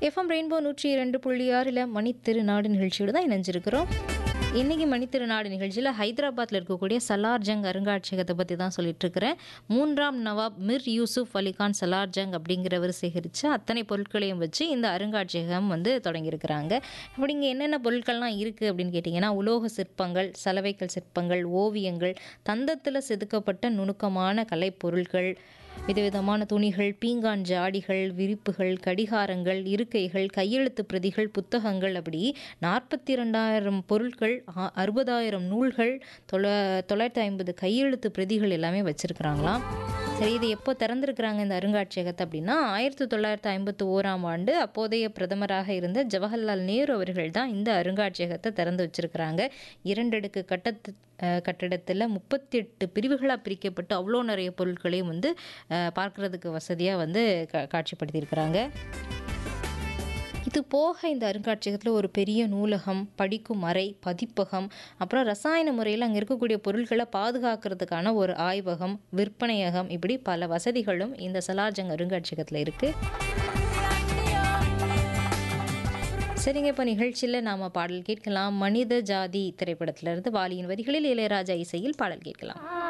FM rainbow நூற்றி இரண்டு புள்ளி ஆறில் மணித்திருநாடு நிகழ்ச்சியோடு தான் இணைஞ்சிருக்கிறோம் இன்றைக்கி மணித்திருநாடு நிகழ்ச்சியில் ஹைதராபாத்தில் இருக்கக்கூடிய சலார்ஜங் அருங்காட்சியகத்தை பற்றி தான் சொல்லிட்டு இருக்கிறேன் மூன்றாம் நவாப் மிர் யூசுப் அலிகான் சலார்ஜங் அப்படிங்கிறவர் சேகரித்த அத்தனை பொருட்களையும் வச்சு இந்த அருங்காட்சியகம் வந்து தொடங்கியிருக்கிறாங்க அப்படி இங்கே என்னென்ன பொருட்கள்லாம் இருக்குது அப்படின்னு கேட்டிங்கன்னா உலோக சிற்பங்கள் சலவைக்கல் சிற்பங்கள் ஓவியங்கள் தந்தத்தில் செதுக்கப்பட்ட நுணுக்கமான கலைப்பொருட்கள் விதவிதமான துணிகள் பீங்கான் ஜாடிகள் விரிப்புகள் கடிகாரங்கள் இருக்கைகள் கையெழுத்து பிரதிகள் புத்தகங்கள் அப்படி நாற்பத்தி ரெண்டாயிரம் பொருட்கள் ஆ- அறுபதாயிரம் நூல்கள் தொள்ள தொள்ளாயிரத்தி ஐம்பது கையெழுத்து பிரதிகள் எல்லாமே வச்சுருக்குறாங்களாம் சரி இது எப்போ திறந்திருக்கிறாங்க இந்த அருங்காட்சியகத்தை அப்படின்னா ஆயிரத்தி தொள்ளாயிரத்தி ஐம்பத்தி ஓராம் ஆண்டு அப்போதைய பிரதமராக இருந்த ஜவஹர்லால் நேரு அவர்கள் தான் இந்த அருங்காட்சியகத்தை திறந்து வச்சிருக்கிறாங்க இரண்டடுக்கு கட்டத்து அஹ், கட்டிடத்தில் முப்பத்தி எட்டு பிரிவுகளாக பிரிக்கப்பட்டு அவ்வளோ நிறைய பொருட்களையும் வந்து அஹ், பார்க்கறதுக்கு வசதியாக வந்து கா காட்சிப்படுத்தியிருக்கிறாங்க இது போக இந்த அருங்காட்சியகத்தில் ஒரு பெரிய நூலகம் படிக்கும் அறை பதிப்பகம் அப்புறம் ரசாயன முறையில் அங்கே இருக்கக்கூடிய பொருட்களை பாதுகாக்கிறதுக்கான ஒரு ஆய்வகம் விற்பனையகம் இப்படி பல வசதிகளும் இந்த சலார்ஜங் அருங்காட்சியகத்தில் இருக்குது சரிங்க இப்போ நிகழ்ச்சியில் நாம் பாடல் கேட்கலாம் மனித ஜாதி திரைப்படத்திலிருந்து வாலியின் வரிகளில் இளையராஜா இசையில் பாடல் கேட்கலாம்